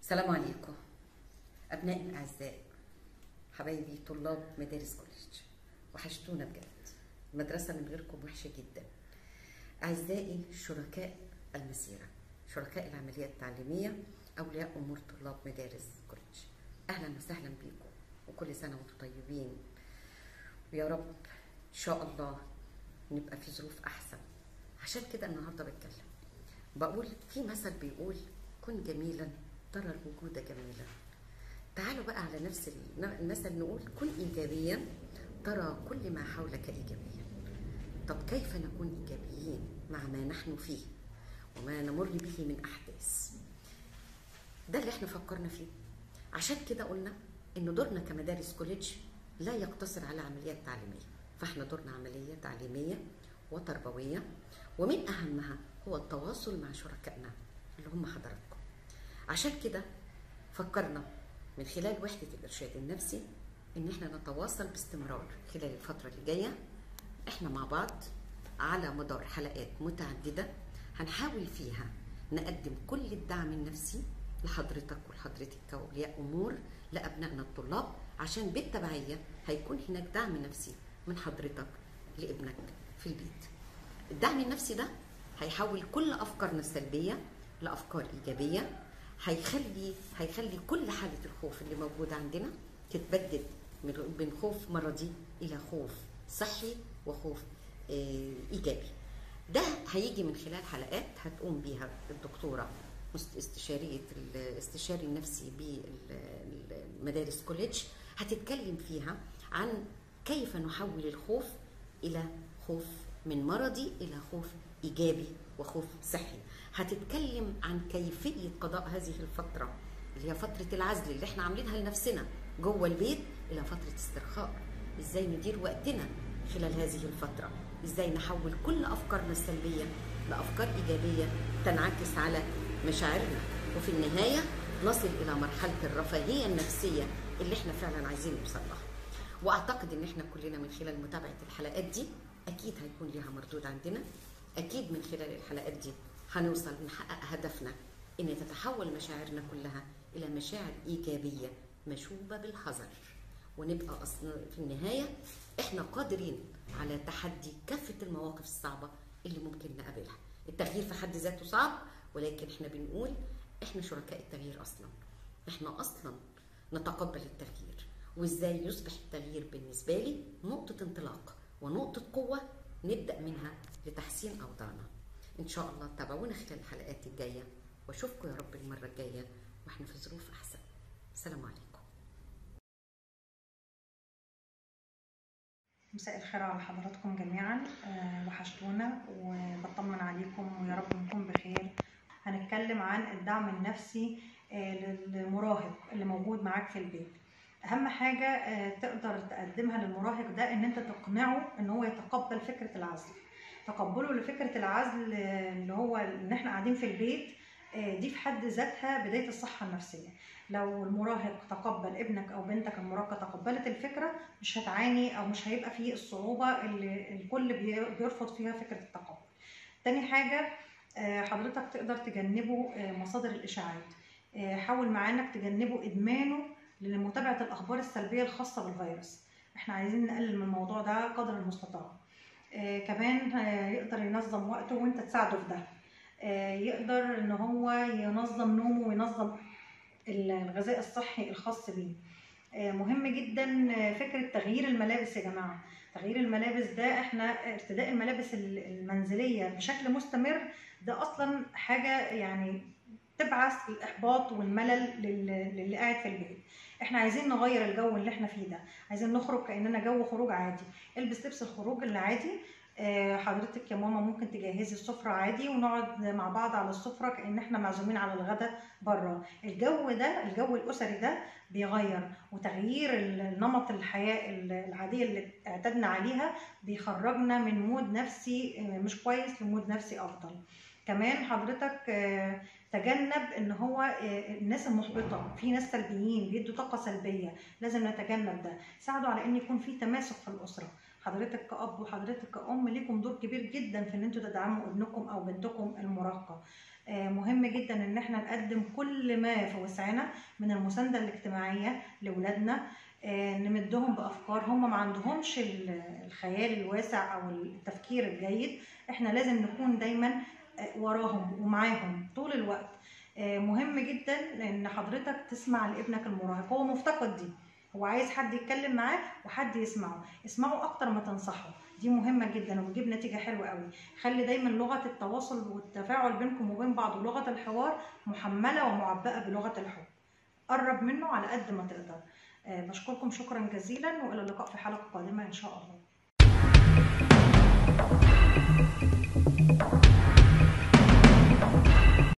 السلام عليكم أبنائي الأعزاء حبايبي طلاب مدارس كوليدج وحشتونا بجد المدرسة من غيركم وحشة جدا أعزائي شركاء المسيرة شركاء العملية التعليمية أولياء أمور طلاب مدارس كوليدج أهلا وسهلا بيكم وكل سنة وأنتم طيبين ويا رب إن شاء الله نبقى في ظروف أحسن عشان كده النهارده بتكلم بقول في مثل بيقول كن جميلا ترى الوجود جميلا تعالوا بقى على نفس المثل نقول كن ايجابيا ترى كل ما حولك ايجابيا طب كيف نكون ايجابيين مع ما نحن فيه وما نمر به من احداث ده اللي احنا فكرنا فيه عشان كده قلنا ان دورنا كمدارس كوليدج لا يقتصر على عمليات تعليميه فاحنا دورنا عمليه تعليميه وتربويه ومن اهمها هو التواصل مع شركائنا اللي هم حضراتكم عشان كده فكرنا من خلال وحدة الإرشاد النفسي إن إحنا نتواصل باستمرار خلال الفترة اللي جاية إحنا مع بعض على مدار حلقات متعددة هنحاول فيها نقدم كل الدعم النفسي لحضرتك ولحضرتك كأولياء أمور لأبنائنا الطلاب عشان بالتبعية هيكون هناك دعم نفسي من حضرتك لابنك في البيت الدعم النفسي ده هيحول كل أفكارنا السلبية لأفكار إيجابية هيخلي هيخلي كل حاله الخوف اللي موجوده عندنا تتبدل من خوف مرضي الى خوف صحي وخوف ايجابي ده هيجي من خلال حلقات هتقوم بيها الدكتوره استشاريه الاستشاري النفسي بالمدارس كوليدج هتتكلم فيها عن كيف نحول الخوف الى خوف من مرضي الى خوف ايجابي وخوف صحي هتتكلم عن كيفيه قضاء هذه الفتره اللي هي فتره العزل اللي احنا عاملينها لنفسنا جوه البيت الى فتره استرخاء ازاي ندير وقتنا خلال هذه الفتره ازاي نحول كل افكارنا السلبيه لافكار ايجابيه تنعكس على مشاعرنا وفي النهايه نصل الى مرحله الرفاهيه النفسيه اللي احنا فعلا عايزين نوصل لها واعتقد ان احنا كلنا من خلال متابعه الحلقات دي اكيد هيكون ليها مردود عندنا اكيد من خلال الحلقات دي هنوصل نحقق هدفنا ان تتحول مشاعرنا كلها الى مشاعر ايجابيه مشوبه بالحذر ونبقى اصلا في النهايه احنا قادرين على تحدي كافه المواقف الصعبه اللي ممكن نقابلها التغيير في حد ذاته صعب ولكن احنا بنقول احنا شركاء التغيير اصلا احنا اصلا نتقبل التغيير وازاي يصبح التغيير بالنسبه لي نقطه انطلاق ونقطه قوه نبدا منها لتحسين اوضاعنا ان شاء الله تابعونا خلال الحلقات الجايه واشوفكم يا رب المره الجايه واحنا في ظروف احسن السلام عليكم مساء الخير على حضراتكم جميعا أه وحشتونا وبطمن عليكم ويا رب نكون بخير هنتكلم عن الدعم النفسي أه للمراهق اللي موجود معاك في البيت اهم حاجه أه تقدر تقدمها للمراهق ده ان انت تقنعه ان هو يتقبل فكره العزل تقبله لفكره العزل اللي هو ان احنا قاعدين في البيت دي في حد ذاتها بدايه الصحه النفسيه لو المراهق تقبل ابنك او بنتك المراهقه تقبلت الفكره مش هتعاني او مش هيبقى فيه الصعوبه اللي الكل بيرفض فيها فكره التقبل تاني حاجه حضرتك تقدر تجنبه مصادر الاشاعات حاول معاه انك تجنبه ادمانه لمتابعه الاخبار السلبيه الخاصه بالفيروس احنا عايزين نقلل من الموضوع ده قدر المستطاع آه كمان آه يقدر ينظم وقته وانت تساعده في ده آه يقدر ان هو ينظم نومه وينظم الغذاء الصحي الخاص بيه مهم جدا فكرة تغيير الملابس يا جماعة تغيير الملابس ده احنا ارتداء الملابس المنزلية بشكل مستمر ده اصلا حاجة يعني تبعث الاحباط والملل للي قاعد في البيت احنا عايزين نغير الجو اللي احنا فيه ده عايزين نخرج كاننا جو خروج عادي البس لبس الخروج العادي اه حضرتك يا ماما ممكن تجهزي السفره عادي ونقعد مع بعض على السفره كان احنا معزومين على الغداء بره الجو ده الجو الاسري ده بيغير وتغيير نمط الحياه العاديه اللي اعتدنا عليها بيخرجنا من مود نفسي مش كويس لمود نفسي افضل كمان حضرتك تجنب ان هو الناس المحبطه في ناس سلبيين بيدوا طاقه سلبيه لازم نتجنب ده ساعدوا على ان يكون في تماسك في الاسره حضرتك كأب وحضرتك كأم ليكم دور كبير جدا في ان انتوا تدعموا ابنكم او بنتكم المراهقة آه، مهم جدا ان احنا نقدم كل ما في وسعنا من المساندة الاجتماعية لأولادنا آه، نمدهم بأفكار هم ما عندهمش ال- الخيال الواسع او التفكير الجيد احنا لازم نكون دايما آه، وراهم ومعاهم طول الوقت آه، مهم جدا ان حضرتك تسمع لابنك المراهق هو مفتقد دي هو عايز حد يتكلم معاه وحد يسمعه اسمعه اكتر ما تنصحه دي مهمه جدا وبتجيب نتيجه حلوه قوي خلي دايما لغه التواصل والتفاعل بينكم وبين بعض ولغه الحوار محمله ومعبأه بلغه الحب قرب منه على قد ما تقدر آه، بشكركم شكرا جزيلا والى اللقاء في حلقه قادمه ان شاء الله